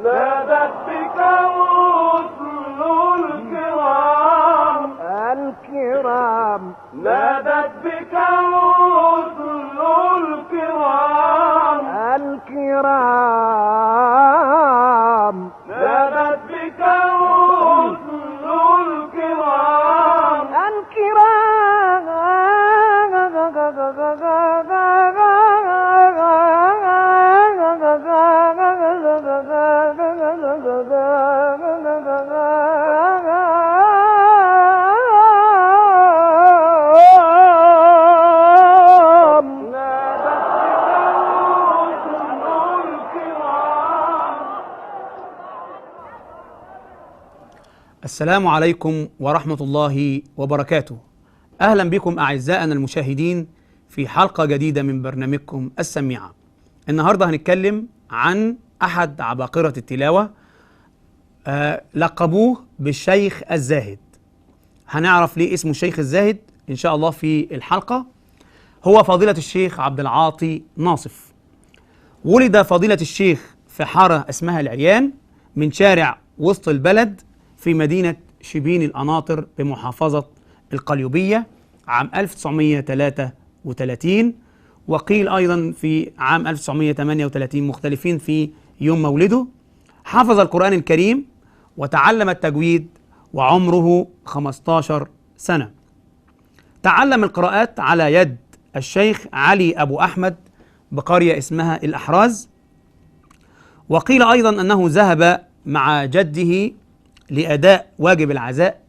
نادت بك رسل الكرام الكرام نادت بك رسل الكرام الكرام نادت بك رسل الكرام الكرام نادت بك رسل الكرام السلام عليكم ورحمة الله وبركاته. أهلا بكم أعزائنا المشاهدين في حلقة جديدة من برنامجكم السميعة. النهارده هنتكلم عن أحد عباقرة التلاوة آه لقبوه بالشيخ الزاهد. هنعرف ليه اسمه الشيخ الزاهد إن شاء الله في الحلقة. هو فضيلة الشيخ عبد العاطي ناصف. ولد فضيلة الشيخ في حارة اسمها العريان من شارع وسط البلد في مدينة شبين القناطر بمحافظة القليوبية عام 1933 وقيل أيضا في عام 1938 مختلفين في يوم مولده حفظ القرآن الكريم وتعلم التجويد وعمره 15 سنة تعلم القراءات على يد الشيخ علي أبو أحمد بقرية اسمها الأحراز وقيل أيضا أنه ذهب مع جده لأداء واجب العزاء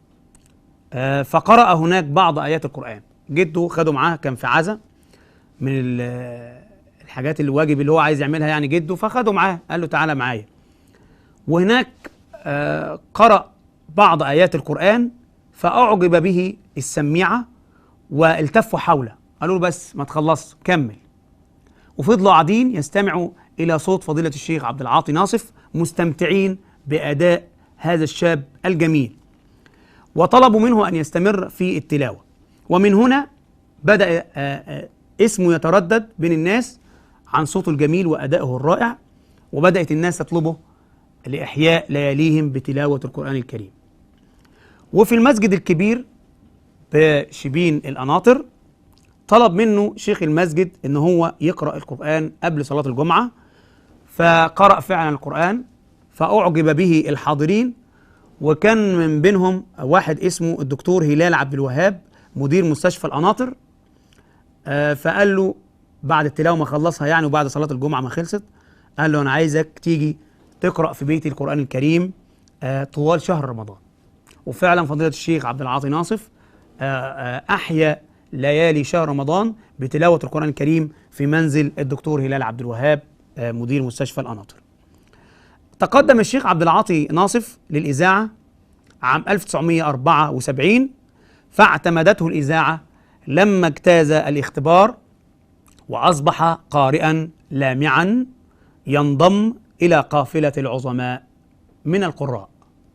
آه، فقرأ هناك بعض آيات القرآن جده خده معاه كان في عزا من ال- الحاجات الواجب اللي هو عايز يعملها يعني جده فخده معاه قال له تعالى معايا وهناك آه، قرأ بعض آيات القرآن فأعجب به السميعة والتفوا حوله قالوا له بس ما تخلص كمل وفضلوا قاعدين يستمعوا إلى صوت فضيلة الشيخ عبد العاطي ناصف مستمتعين بأداء هذا الشاب الجميل وطلبوا منه أن يستمر في التلاوة ومن هنا بدأ آه، آه، اسمه يتردد بين الناس عن صوته الجميل وأدائه الرائع وبدأت الناس تطلبه لإحياء لياليهم بتلاوة القرآن الكريم وفي المسجد الكبير بشبين القناطر طلب منه شيخ المسجد ان هو يقرا القران قبل صلاه الجمعه فقرا فعلا القران فاعجب به الحاضرين وكان من بينهم واحد اسمه الدكتور هلال عبد الوهاب مدير مستشفى القناطر آه، فقال له بعد التلاوه ما خلصها يعني وبعد صلاه الجمعه ما خلصت قال له انا عايزك تيجي تقرا في بيتي القران الكريم آه، طوال شهر رمضان وفعلا فضيله الشيخ عبد العاطي ناصف آه، آه، احيا ليالي شهر رمضان بتلاوه القران الكريم في منزل الدكتور هلال عبد الوهاب آه، مدير مستشفى القناطر. تقدم الشيخ عبد العاطي ناصف للاذاعه عام 1974 فاعتمدته الاذاعه لما اجتاز الاختبار واصبح قارئا لامعا ينضم الى قافله العظماء من القراء.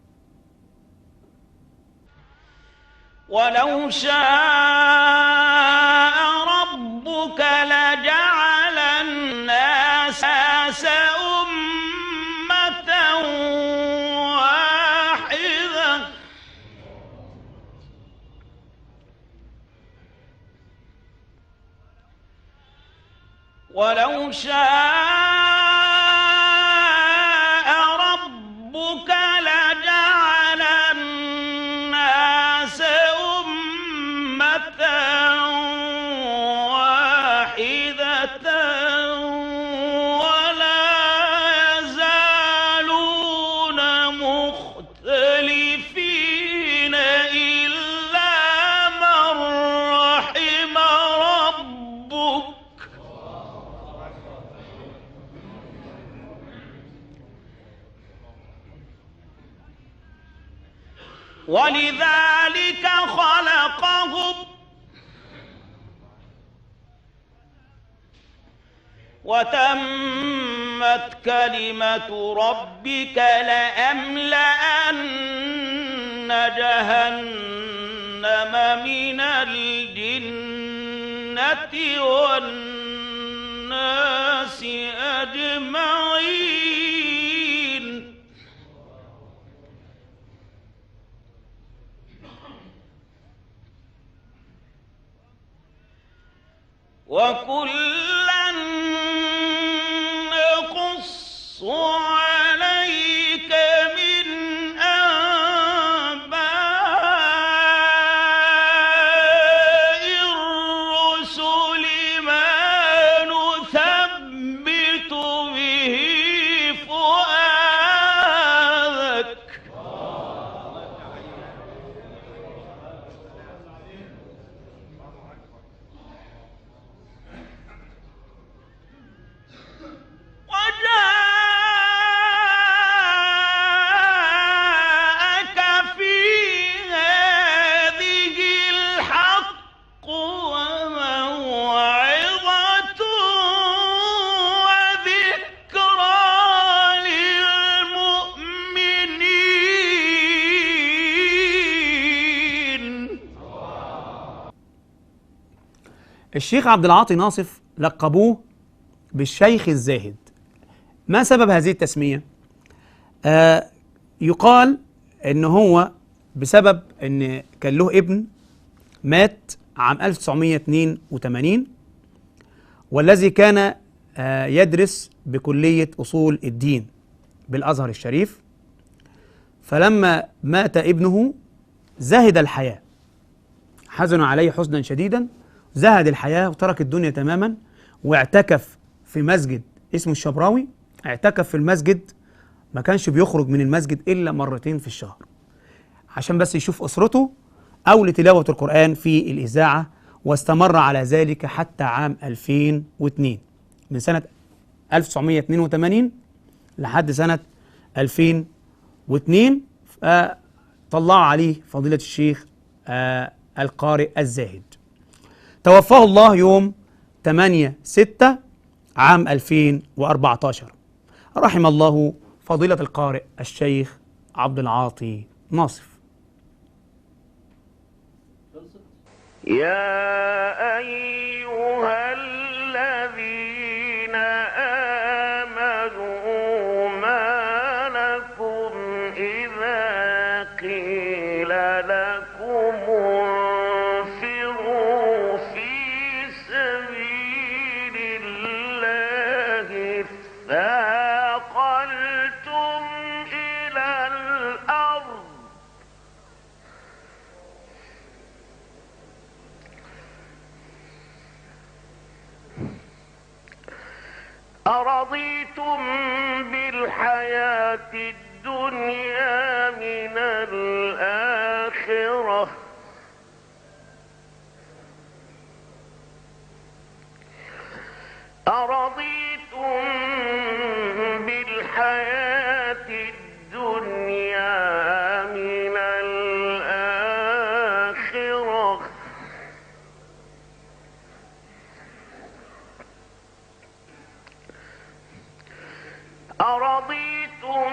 ولو شاء ربك لجعل الناس أمة واحدة ولو شاء ربك لجعل الناس أمة واحدة ولا يزالون مختلفين إلا من رحم ربك ولذلك خلقهم وتمت كلمة ربك لأملأن جهنم من الجنة والناس أجمعين وكلا نقص عليك من أنباء الرسل ما نثبت به فؤادك وجاءك في هذه الحق وموعظة وذكرى للمؤمنين الشيخ عبد العاطي ناصف لقبوه بالشيخ الزاهد ما سبب هذه التسمية؟ آه يقال ان هو بسبب ان كان له ابن مات عام 1982 والذي كان آه يدرس بكلية أصول الدين بالأزهر الشريف فلما مات ابنه زهد الحياة حزنوا عليه حزنا شديدا زهد الحياة وترك الدنيا تماما واعتكف في مسجد اسمه الشبراوي اعتكف في المسجد ما كانش بيخرج من المسجد إلا مرتين في الشهر عشان بس يشوف أسرته أو لتلاوة القرآن في الإذاعة واستمر على ذلك حتى عام 2002 من سنة 1982 لحد سنة 2002 طلعوا عليه فضيلة الشيخ آه القارئ الزاهد توفاه الله يوم 8 6 عام 2014 رحم الله فضيلة القارئ الشيخ عبد العاطي ناصف يا أيها الذين آمنوا ما لكم إذا قيل لكم انفروا في سبيل الله اثاقلتم إلى الأرض أرضيتم بالحياة الدنيا من الآخرة أرضيتم بالحياة الدنيا من الآخرة أرضيتم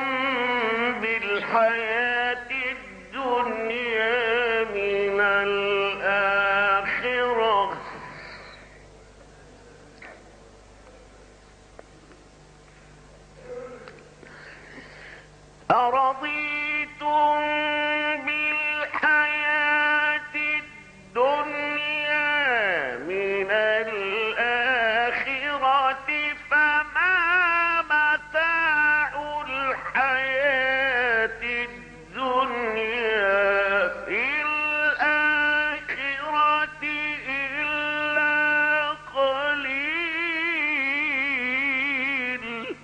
بالحياة الدنيا من الآخرة أرضيتم بالحياة الدنيا من الآخرة فما متاع الحياة الدنيا في الآخرة إلا قليل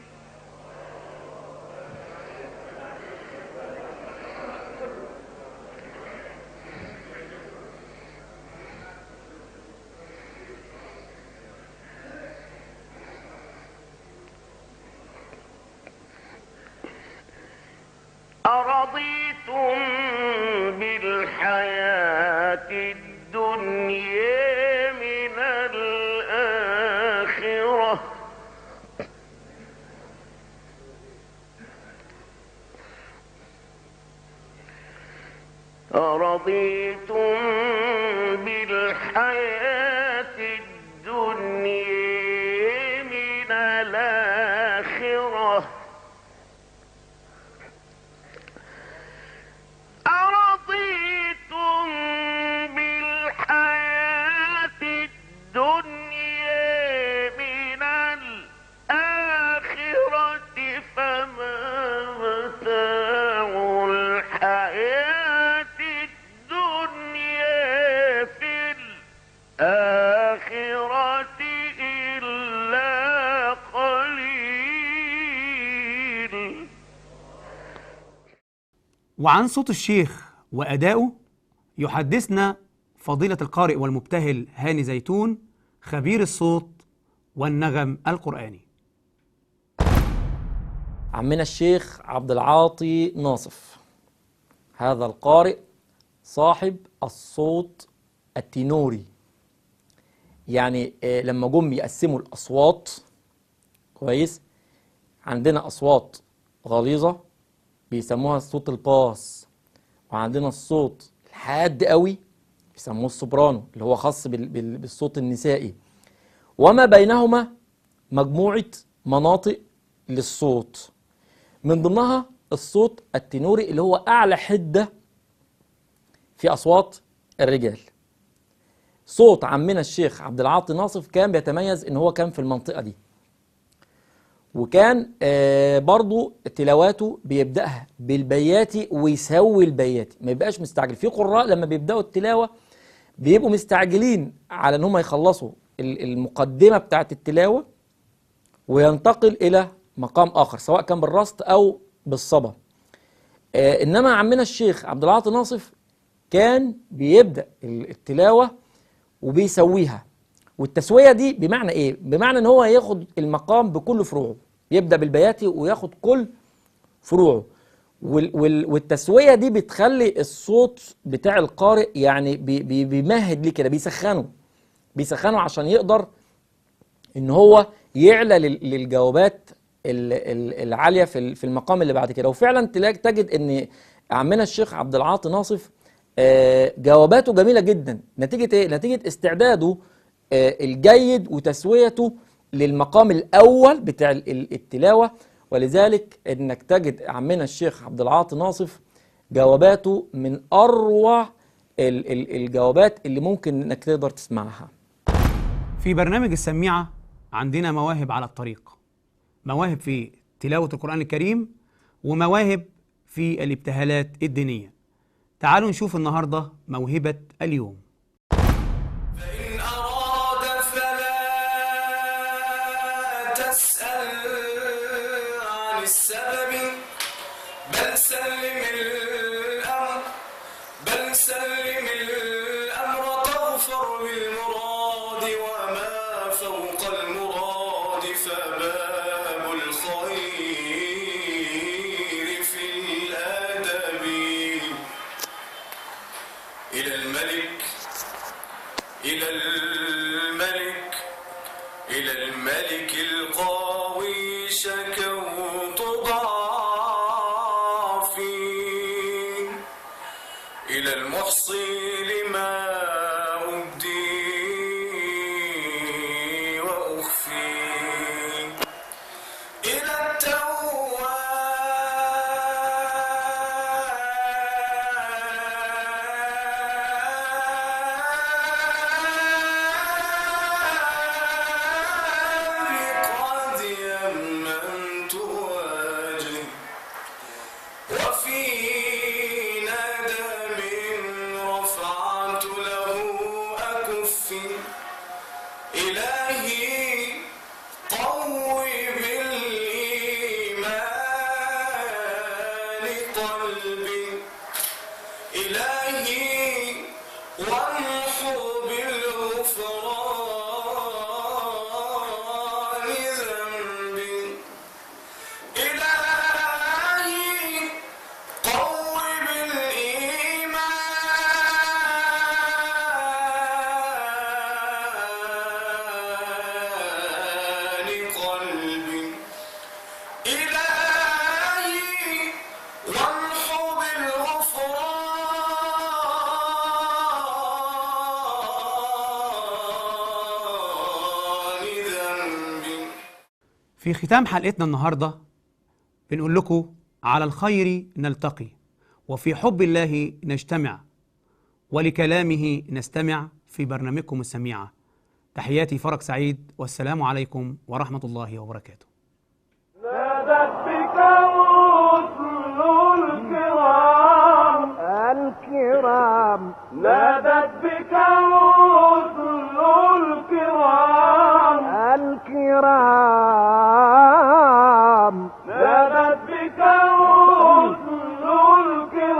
أرضيتم بالحياة الدنيا من الآخرة أرضيتم بالحياة الدنيا من الآخرة أرضيتم بالحياة الدنيا وعن صوت الشيخ وأدائه يحدثنا فضيلة القارئ والمبتهل هاني زيتون خبير الصوت والنغم القرآني عمنا الشيخ عبد العاطي ناصف هذا القارئ صاحب الصوت التينوري يعني آه، لما جم يقسموا الأصوات كويس عندنا أصوات غليظة بيسموها الصوت الباس وعندنا الصوت الحاد قوي بيسموه السوبرانو اللي هو خاص بال- بال- بالصوت النسائي وما بينهما مجموعة مناطق للصوت من ضمنها الصوت التنوري اللي هو أعلى حدة في أصوات الرجال صوت عمنا الشيخ عبد العاطي ناصف كان بيتميز ان هو كان في المنطقة دي وكان آه برضو تلاواته بيبدأها بالبياتي ويسوي البياتي ما يبقاش مستعجل في قراء لما بيبدأوا التلاوة بيبقوا مستعجلين على ان هم يخلصوا ال- المقدمة بتاعت التلاوة وينتقل إلى مقام آخر سواء كان بالرصد أو بالصبا آه إنما عمنا الشيخ عبد العاطي ناصف كان بيبدأ ال- التلاوة وبيسويها والتسوية دي بمعنى إيه؟ بمعنى إن هو ياخد المقام بكل فروعه يبدأ بالبياتي وياخد كل فروعه وال وال والتسوية دي بتخلي الصوت بتاع القارئ يعني بي بي بيمهد ليه كده بيسخنه بيسخنه عشان يقدر ان هو يعلى لل- للجوابات ال- ال- العاليه في ال- في المقام اللي بعد كده وفعلا تلاقي تجد ان عمنا الشيخ عبد العاطي ناصف آه، جواباته جميله جدا نتيجه ايه نتيجه استعداده آه، الجيد وتسويته للمقام الاول بتاع ال- ال- التلاوه ولذلك انك تجد عمنا الشيخ عبد العاطي ناصف جواباته من اروع ال- ال- الجوابات اللي ممكن انك تقدر تسمعها في برنامج السميعة عندنا مواهب على الطريق مواهب في تلاوة القرآن الكريم ومواهب في الابتهالات الدينية تعالوا نشوف النهاردة موهبة اليوم إن أراد فلا تسأل عن السبب بل سلم الأمر بل سلم الأمر تظفر بالمراد وما فوق المراد فباب الخير في الأدب إلى الملك إلى الملك إلى الملك القوي شكوت ضعفي إلى المحصي لما أبدي وأخفي إلى التواب قد يمنت واجه وفي ندم رفعت له أكفي إلهي قوي بالإيمان قلبي إلهي وامحو بالغفران ذنبي إلهي قوي بالإيمان قلبي إلهي وامحو بالغفران ذنبي في ختام حلقتنا النهاردة بنقول لكم على الخير نلتقي وفي حب الله نجتمع ولكلامه نستمع في برنامجكم السميعة تحياتي فرج سعيد والسلام عليكم ورحمة الله وبركاته نادت بك رسل الكرام الكرام نادت بك رسل الكرام الكرام نادت بك رسل الكرام